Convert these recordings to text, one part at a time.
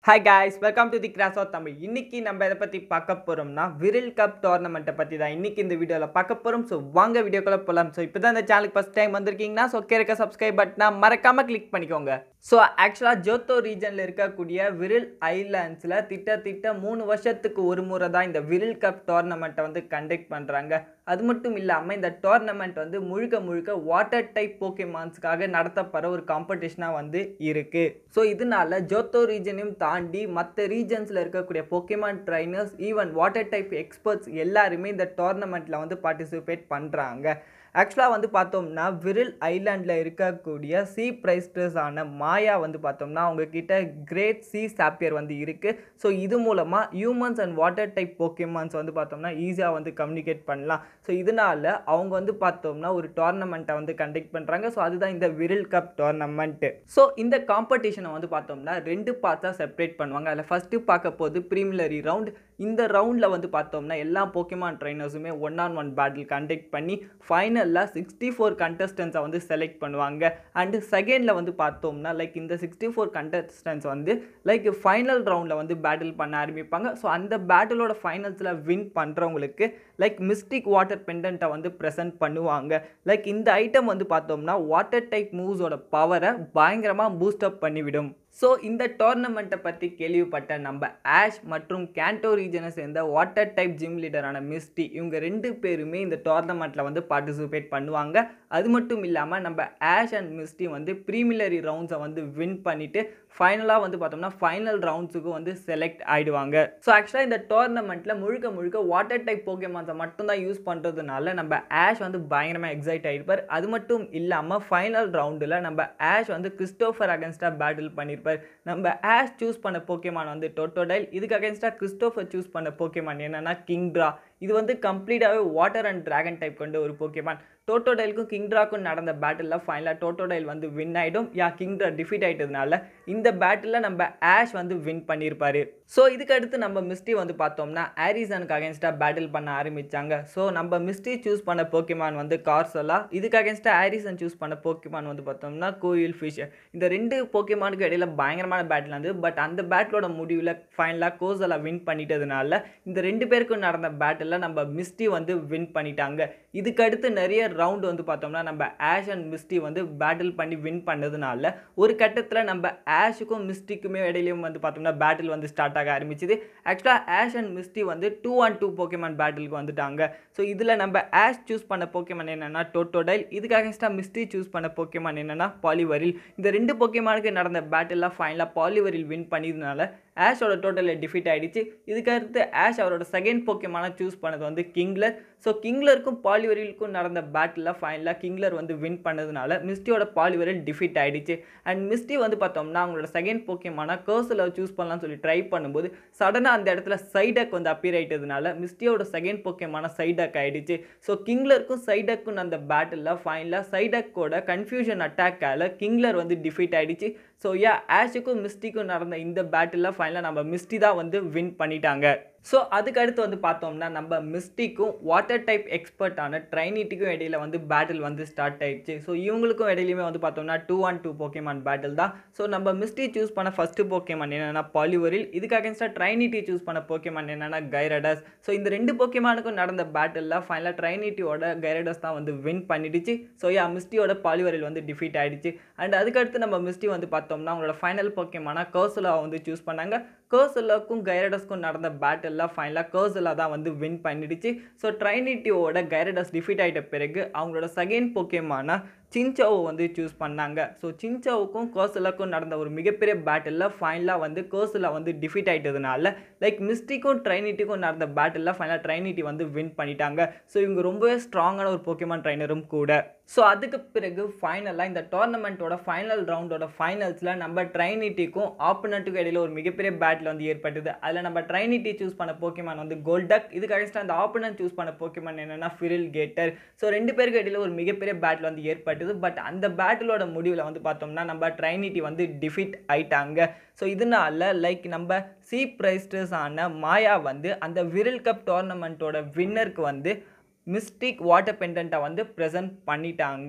hi guys welcome to the cross of Tamil இன்னைக்கு நம்ம எதை பற்றி பார்க்க போகிறோம்னா விரில் கப் டோர்னமெண்ட்டை பற்றி தான் இன்னைக்கு இந்த வீடியோவில் பார்க்க போகிறோம் ஸோ வாங்க வீடியோக்குள்ளே போகலாம் ஸோ இப்போ தான் இந்த சேனலுக்கு ஃபஸ்ட் டைம் வந்திருக்கீங்கன்னா ஸோ கேட்க சப்ஸ்கிரைப் பட்டனா மறக்காமல் கிளிக் பண்ணிக்கோங்க ஸோ ஆக்சுவலாக ஜோத்தோ ரீஜனில் இருக்கக்கூடிய விரில் ஐலாண்ட்ஸில் திட்டத்திட்ட மூணு வருஷத்துக்கு ஒரு முறை தான் இந்த விரில் கப் டோர்னமெண்ட்டை வந்து கண்டக்ட் பண்ணுறாங்க அது மட்டும் இல்லாமல் இந்த டோர்னமெண்ட் வந்து முழுக்க முழுக்க வாட்டர் டைப் போக்கேமான்ஸ்க்காக நடத்தப்படுற ஒரு காம்படிஷனாக வந்து இருக்குது ஸோ இதனால ஜோத்தோ ரீஜனையும் தாண்டி மற்ற ரீஜன்ஸில் இருக்கக்கூடிய Pokemon trainers even water type experts எல்லாருமே இந்த டோர்னமெண்ட்டில் வந்து பார்ட்டிசிபேட் பண்ணுறாங்க ஆக்சுவலாக வந்து பார்த்தோம்னா விரில் ஐலாண்டில் இருக்கக்கூடிய சி ப்ரைஸ்டர்ஸ் ஆன மாயா வந்து பார்த்தோம்னா அவங்க கிட்ட கிரேட் சி சாப்பியர் வந்து இருக்குது ஸோ இது மூலமாக humans and water type Pokemons வந்து பார்த்தோம்னா ஈஸியாக வந்து கம்யூனிகேட் பண்ணலாம் ஸோ இதனால் அவங்க வந்து பார்த்தோம்னா ஒரு டோர்னமெண்ட்டை வந்து கண்டக்ட் பண்ணுறாங்க ஸோ அதுதான் இந்த விரில் கப் டோர்னமெண்ட்டு ஸோ இந்த காம்படிஷனை வந்து பார்த்தோம்னா ரெண்டு பார்ட்ஸாக செப்பரேட் பண்ணுவாங்க அதில் ஃபஸ்ட்டு பார்க்க போது ப்ரீமிலரி ரவுண்ட் இந்த ரவுண்டில் வந்து பார்த்தோம்னா எல்லா போக்கேமான் ட்ரைனர்ஸுமே one on one battle conduct பண்ணி ஃபைனலில் சிக்ஸ்டி ஃபோர் கண்டஸ்டன்ஸை வந்து செலக்ட் பண்ணுவாங்க அண்டு செகண்டில் வந்து பார்த்தோம்னா லைக் இந்த சிக்ஸ்டி ஃபோர் கண்டஸ்டன்ஸ் வந்து லைக் ஃபைனல் ரவுண்டில் வந்து பேட்டில் பண்ண ஆரம்பிப்பாங்க ஸோ அந்த பேட்டிலோட ஃபைனல்ஸில் வின் பண்ணுறவங்களுக்கு லைக் மிஸ்டிக் வாட்டர் பெண்டன்ட்டை வந்து ப்ரெசென்ட் பண்ணுவாங்க லைக் இந்த ஐட்டம் வந்து பார்த்தோம்னா வாட்டர் டைப் மூவ்ஸோட பவரை பயங்கரமாக பூஸ்டப் பண்ணிவிடும் ஸோ இந்த டோர்னமெண்ட்டை பற்றி கேள்விப்பட்ட நம்ம ஆஷ் மற்றும் கேண்டோ ரீஜனை சேர்ந்த வாட்டர் டைப் ஜிம் லீடரான மிஸ்டி இவங்க ரெண்டு பேருமே இந்த டோர்னமெண்ட்டில் வந்து பார்ட்டிசிபேட் பண்ணுவாங்க அது மட்டும் இல்லாமல் நம்ம ஆஷ் அண்ட் மிஸ்டி வந்து ப்ரீமிலரி ரவுண்ட்ஸை வந்து வின் பண்ணிவிட்டு ஃபைனலாக வந்து பார்த்தோம்னா ஃபைனல் ரவுண்ட்ஸுக்கும் வந்து செலக்ட் ஆகிடுவாங்க ஸோ ஆக்சுவலாக இந்த டோர்னமெண்ட்டில் முழுக்க முழுக்க வாட்டர் டைப் போக்கேமான்ஸை மட்டும்தான் யூஸ் பண்ணுறதுனால நம்ம ஆஷ் வந்து பயங்கரமாக எக்ஸைட் ஆகிருப்பார் அது மட்டும் இல்லாமல் ஃபைனல் ரவுண்டில் நம்ம ஆஷ் வந்து கிறிஸ்டோஃபர் அகேன்ஸ்டாக பேட்டில் பண்ணியிருப்பார் நம்ம ஆஷ் சூஸ் பண்ண போக்கேமான் வந்து டோட்டோடைல் இதுக்கு அகேன்ஸ்டாக கிறிஸ்டோஃபர் சூஸ் பண்ண போக்கேமான் என்னென்னா கிங்ட்ரா இது வந்து கம்ப்ளீட்டாகவே வாட்டர் அண்ட் டிராகன் டைப் கொண்ட ஒரு போக்கேமான் டோட்டோடைலுக்கும் கிங்ட்ராக்கும் நடந்த பேட்டிலில் ஃபைனலாக டோட்டோடைல் வந்து வின் ஆகிடும் யா கிங்ட்ரா டிஃபீட் ஆகிட்டதுனால இந்த பேட்டிலில் நம்ம ஆஷ் வந்து வின் பண்ணியிருப்பாரு ஸோ இதுக்கு அடுத்து நம்ம மிஸ்டி வந்து பார்த்தோம்னா ஆரிசனுக்கு அகேன்ஸ்டாக பேட்டில் பண்ண ஆரம்பித்தாங்க ஸோ நம்ம மிஸ்டி சூஸ் பண்ண போக்கிமான் வந்து கார்சலா இதுக்கு அகேன்ஸ்டாக ஆரிசன் சூஸ் பண்ண போக்கிமான் வந்து பார்த்தோம்னா கோயில் ஃபிஷ் இந்த ரெண்டு போக்கிமானுக்கு இடையில பயங்கரமான பேட்டில் வந்து பட் அந்த பேட்டிலோட முடிவில் ஃபைனலாக கோசலா வின் பண்ணிட்டதுனால இந்த ரெண்டு பேருக்கும் நடந்த பேட்டில் நம்ம மிஸ்டி வந்து வின் பண்ணிட்டாங்க இதுக்கு அடுத்து நிறைய ரவுண்ட் வந்து பார்த்தோம்னா நம்ம ஆஷ் அண்ட் மிஸ்டி வந்து பேட்டில் பண்ணி வின் பண்ணதுனால ஒரு கட்டத்தில் நம்ம ஆஷுக்கும் மிஸ்டிக்குமே இடையிலையும் வந்து பார்த்தோம்னா பேட்டில் வந்து ஸ்டார்ட் ஆக ஆரம்பிச்சுது ஆக்சுவலாக ஆஷ் அண்ட் மிஸ்டி வந்து டூ அண்ட் டூ போக்கேமான் பேட்டிலுக்கு வந்துட்டாங்க ஸோ இதில் நம்ம ஆஷ் சூஸ் பண்ண போக்கேமான் என்னென்னா டோட்டோடைல் இதுக்கு அகேன்ஸ்டாக மிஸ்டி சூஸ் பண்ண போக்கேமான் என்னென்னா பாலிவரில் இந்த ரெண்டு போக்கேமானுக்கு நடந்த பேட்டில் ஃபைனலாக பாலிவரில் வின் பண்ணியதுனால ஆஷோட டோட்டலில் டிஃபீட் ஆகிடுச்சு இதுக்கு அடுத்து ஆஷ் அவரோட செகண்ட் போக்கேமான சூஸ் பண்ணது வந்து கிங்லர் ஸோ கிங்லருக்கும் பாலிவரிலுக்கும் நடந்த பேட்டில் ஃபைனலாக கிங்லர் வந்து வின் பண்ணதுனால மிஸ்டியோட பாலிவரில் டிஃபீட் ஆகிடுச்சு அண்ட் மிஸ்டி வந்து பார்த்தோம்னா அவங்களோட செகண்ட் போக்கேமான கர்ஸில் சூஸ் பண்ணலாம்னு சொல்லி ட்ரை பண்ணும்போது சடனாக அந்த இடத்துல சைடக் வந்து அப்பியர் ஆகிட்டதுனால மிஸ்டியோட செகண்ட் போக்கேமான சைடக் ஆகிடுச்சு ஸோ கிங்லருக்கும் சைடக்கும் அந்த பேட்டில் ஃபைனலாக சைடக்கோட கன்ஃபியூஷன் அட்டாக்கால் கிங்லர் வந்து டிஃபீட் ஆகிடுச்சு ஸோ யா ஆஷுக்கும் மிஸ்டிக்கும் நடந்த இந்த பேட்டில் ஃபைனலாக நம்ம மிஸ்டி தான் வந்து வின் பண்ணிட்டாங்க ஸோ அதுக்கு அடுத்து வந்து பார்த்தோம்னா நம்ம மிஸ்டிக்கும் வாட்டர் டைப் எக்ஸ்பர்ட்டான ட்ரைனிட்டிக்கும் இடையில வந்து பேட்டில் வந்து ஸ்டார்ட் ஆயிடுச்சு ஸோ இவங்களுக்கும் இடையிலுமே வந்து பார்த்தோம்னா two and two Pokemon battle தான் ஸோ நம்ம மிஸ்டி சூஸ் பண்ண ஃபஸ்ட்டு போக்கேமான் என்னென்னா பாலிவரில் இதுக்கு அகேன்ஸ்டாக ட்ரைனிட்டி சூஸ் பண்ண போக்கேமான் என்னென்னா கைரடஸ் ஸோ இந்த ரெண்டு போக்கேமானுக்கும் நடந்த பேட்டில் ஃபைனலாக ட்ரைனிட்டியோட கைரடஸ் தான் வந்து வின் பண்ணிடுச்சு ஸோ யா மிஸ்டியோட பாலிவரில் வந்து டிஃபீட் ஆகிடுச்சு அண்ட் அதுக்கடுத்து நம்ம மிஸ்டி வந்து பார்த்தோம்னா அவங்களோட ஃபைனல் போக்கேமான கர்சுலா வந்து சூஸ் பண்ணாங்க கர்சுலாக்கும் கைரடஸ்க்கும் நடந்த பேட்டில் ஃபைனலாக கர்சுலா தான் வந்து வின் பண்ணிடுச்சு ஸோ ட்ரைனிட்டியோட கைரடஸ் டிஃபீட் ஆகிட்ட பிறகு அவங்களோட செகண்ட் போக்கேமான சின்சாவை வந்து சூஸ் பண்ணாங்க ஸோ சின்சாவுக்கும் கோசலாக்கும் நடந்த ஒரு மிகப்பெரிய பேட்டிலில் ஃபைனலாக வந்து கோசலா வந்து டிஃபீட் ஆகிட்டதுனால லைக் மிஸ்டிக்கும் ட்ரைனிட்டிக்கும் நடந்த பேட்டிலில் ஃபைனலாக ட்ரைனிட்டி வந்து வின் பண்ணிட்டாங்க ஸோ இவங்க ரொம்பவே ஸ்ட்ராங்கான ஒரு போக்கேமான் ட்ரைனரும் கூட ஸோ அதுக்கு பிறகு ஃபைனலாக இந்த டோர்னமெண்ட்டோட ஃபைனல் ரவுண்டோட ஃபைனல்ஸில் நம்ம ட்ரைனிட்டிக்கும் ஆப்போனண்ட்டுக்கும் இடையில ஒரு மிகப்பெரிய பேட்டில் வந்து ஏற்பட்டது அதில் நம்ம ட்ரைனிட்டி சூஸ் பண்ண போக்கேமான் வந்து கோல்டக் இதுக்கு அகேன்ஸ்டாக அந்த ஆப்போனன்ட் சூஸ் பண்ண போக்கேமான் என்னென்னா ஃபிரில் கேட்டர் ஸோ ரெண்டு பேருக்கு இடையில ஒரு மிகப்பெரிய பேட்டில் வந்து ஏற்பட்டது பட் அந்த பேட்டிலோட முடிவில் வந்து பார்த்தோம்னா நம்ம ட்ரைனிட்டி வந்து டிஃபீட் ஆயிட்டாங்க ஸோ இதனால லைக் நம்ம சி ப்ரைஸ்டர்ஸ் ஆன மாயா வந்து அந்த விரல் கப் டோர்னமெண்ட்டோட வின்னருக்கு வந்து மிஸ்டிக் வாட்டர் பெண்டண்ட்டை வந்து ப்ரெசென்ட் பண்ணிட்டாங்க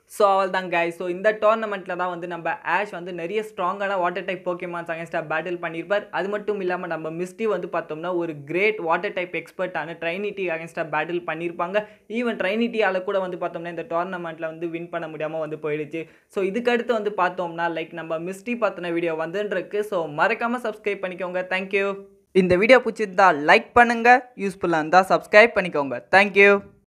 ஸோ அவள் தான் guys ஸோ இந்த டோர்னமெண்ட்டில் தான் வந்து நம்ம ஆஷ் வந்து நிறைய ஸ்ட்ராங்கான வாட்டர் டைப் போக்கிமான்ஸ் அகேன்ஸ்டாக பேட்டில் பண்ணியிருப்பார் அது மட்டும் இல்லாமல் நம்ம மிஸ்டி வந்து பார்த்தோம்னா ஒரு கிரேட் வாட்டர் டைப் எக்ஸ்பர்ட்டான ட்ரைனிட்டி அகேன்ஸ்டாக பேட்டில் பண்ணியிருப்பாங்க ஈவன் ட்ரைனிட்டியால் கூட வந்து பார்த்தோம்னா இந்த டோர்னமெண்ட்டில் வந்து வின் பண்ண முடியாமல் வந்து போயிடுச்சு ஸோ இதுக்கடுத்து வந்து பார்த்தோம்னா லைக் நம்ம மிஸ்டி பார்த்தின வீடியோ வந்துருக்கு ஸோ மறக்காமல் சப்ஸ்கிரைப் பண்ணிக்கோங்க தேங்க்யூ இந்த வீடியோ பிடிச்சிருந்தா லைக் பண்ணுங்கள் யூஸ்ஃபுல்லாக இருந்தால் சப்ஸ்கிரைப் பண்ணிக்கோங்க தேங்க்யூ